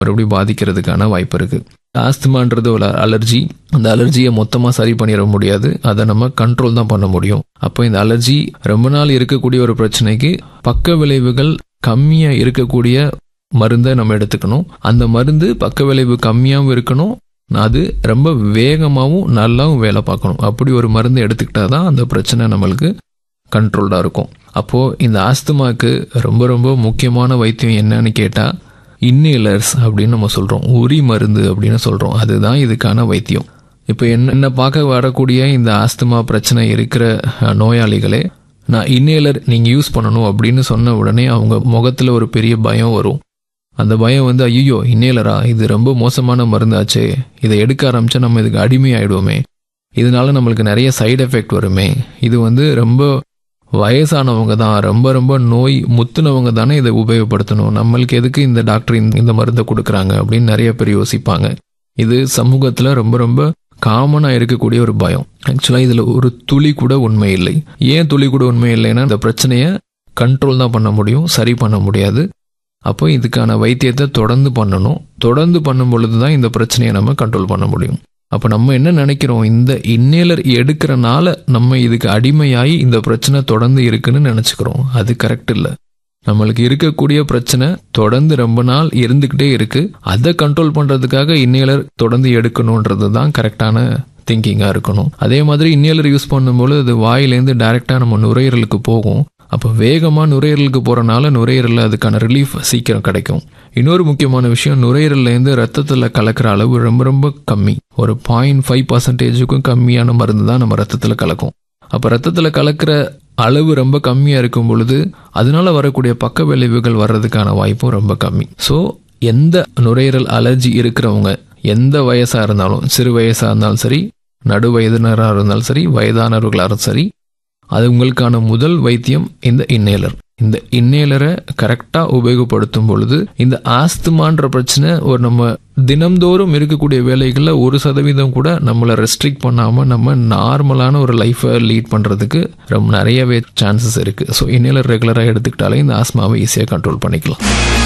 மறுபடியும் பாதிக்கிறதுக்கான வாய்ப்பு இருக்கு ஆஸ்துமான்றது ஒரு அலர்ஜி அந்த அலர்ஜியை மொத்தமாக சரி பண்ணிட முடியாது அதை நம்ம கண்ட்ரோல் தான் பண்ண முடியும் அப்போ இந்த அலர்ஜி ரொம்ப நாள் இருக்கக்கூடிய ஒரு பிரச்சனைக்கு பக்க விளைவுகள் கம்மியாக இருக்கக்கூடிய மருந்தை நம்ம எடுத்துக்கணும் அந்த மருந்து பக்க விளைவு கம்மியாகவும் இருக்கணும் அது ரொம்ப வேகமாகவும் நல்லாவும் வேலை பார்க்கணும் அப்படி ஒரு மருந்து எடுத்துக்கிட்டா தான் அந்த பிரச்சனை நம்மளுக்கு கண்ட்ரோல்டாக இருக்கும் அப்போது இந்த ஆஸ்துமாக்கு ரொம்ப ரொம்ப முக்கியமான வைத்தியம் என்னன்னு கேட்டால் இன்னேலர்ஸ் அப்படின்னு நம்ம சொல்கிறோம் உரி மருந்து அப்படின்னு சொல்கிறோம் அதுதான் இதுக்கான வைத்தியம் இப்போ என்ன என்ன பார்க்க வரக்கூடிய இந்த ஆஸ்துமா பிரச்சனை இருக்கிற அஹ், நோயாளிகளே நான் இன்னேலர் நீங்கள் யூஸ் பண்ணணும் அப்படின்னு சொன்ன உடனே அவங்க முகத்தில் ஒரு பெரிய பயம் வரும் அந்த பயம் வந்து ஐயோ இன்னேலரா இது ரொம்ப மோசமான மருந்தாச்சே இதை எடுக்க ஆரம்பிச்சா நம்ம இதுக்கு அடிமையாயிடுவோமே இதனால நம்மளுக்கு நிறைய சைடு எஃபெக்ட் வருமே இது வந்து ரொம்ப வயசானவங்க தான் ரொம்ப ரொம்ப நோய் முத்துனவங்க தானே இதை உபயோகப்படுத்தணும் நம்மளுக்கு எதுக்கு இந்த டாக்டர் இந்த- இந்த மருந்தை கொடுக்குறாங்க அப்படின்னு நிறைய பேர் யோசிப்பாங்க இது சமூகத்தில் ரொம்ப ரொம்ப காமனாக இருக்கக்கூடிய ஒரு பயம் ஆக்சுவலாக இதில் ஒரு துளி கூட உண்மை இல்லை ஏன் துளி கூட உண்மை இல்லைன்னா இந்த பிரச்சனையை கண்ட்ரோல் தான் பண்ண முடியும் சரி பண்ண முடியாது அப்போ இதுக்கான வைத்தியத்தை தொடர்ந்து பண்ணணும் தொடர்ந்து பண்ணும் பொழுது தான் இந்த பிரச்சனையை நம்ம கண்ட்ரோல் பண்ண முடியும் அப்போ நம்ம என்ன நினைக்கிறோம் இந்த இன்னேலர் எடுக்கிறனால நம்ம இதுக்கு அடிமையாகி இந்த பிரச்சனை தொடர்ந்து இருக்குன்னு நினச்சிக்கிறோம் அது கரெக்ட் இல்லை நம்மளுக்கு இருக்கக்கூடிய பிரச்சனை தொடர்ந்து ரொம்ப நாள் இருந்துக்கிட்டே இருக்கு அதை கண்ட்ரோல் பண்ணுறதுக்காக இன்னேலர் தொடர்ந்து எடுக்கணுன்றது தான் கரெக்டான திங்கிங்காக இருக்கணும் அதே மாதிரி இன்னேலர் யூஸ் பண்ணும்போது அது வாயிலேருந்து டைரெக்டாக நம்ம நுரையீரலுக்கு போகும் அப்போ வேகமாக நுரையீரலுக்கு போகிறனால நுரையீரலில் அதுக்கான ரிலீஃப் சீக்கிரம் கிடைக்கும் இன்னொரு முக்கியமான விஷயம் நுரையீரல்லேருந்து ரத்தத்தில் கலக்கிற அளவு ரொம்ப ரொம்ப கம்மி ஒரு பாயிண்ட் ஃபைவ் பர்சன்டேஜுக்கும் கம்மியான மருந்து தான் நம்ம ரத்தத்தில் கலக்கும் அப்போ ரத்தத்தில் கலக்கிற அளவு ரொம்ப கம்மியாக இருக்கும் பொழுது அதனால வரக்கூடிய பக்க விளைவுகள் வர்றதுக்கான வாய்ப்பும் ரொம்ப கம்மி ஸோ எந்த நுரையீரல் அலர்ஜி இருக்கிறவங்க எந்த வயசாக இருந்தாலும் சிறு வயசாக இருந்தாலும் சரி நடு வயதினராக இருந்தாலும் சரி வயதானவர்களாக இருந்தாலும் சரி அது உங்களுக்கான முதல் வைத்தியம் இந்த இன்னேலர் இந்த இன்னேலரை கரெக்டாக உபயோகப்படுத்தும் பொழுது இந்த ஆஸ்துமான்ற பிரச்சனை ஒரு நம்ம தினம்தோறும் இருக்கக்கூடிய வேலைகளில் ஒரு சதவீதம் கூட நம்மளை ரெஸ்ட்ரிக்ட் பண்ணாமல் நம்ம நார்மலான ஒரு லைஃப்பை லீட் பண்ணுறதுக்கு ரொம்ப நிறையவே சான்சஸ் இருக்குது ஸோ இன்னேலர் ரெகுலராக எடுத்துக்கிட்டாலே இந்த ஆஸ்மாவை ஈஸியாக கண்ட்ரோல் பண்ணிக்கலாம்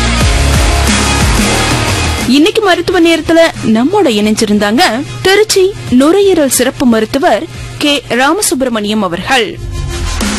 இன்னைக்கு மருத்துவ நேரத்துல நம்மோட இணைஞ்சிருந்தாங்க திருச்சி நுரையீரல் சிறப்பு மருத்துவர் கே ராமசுப்பிரமணியம் அவர்கள்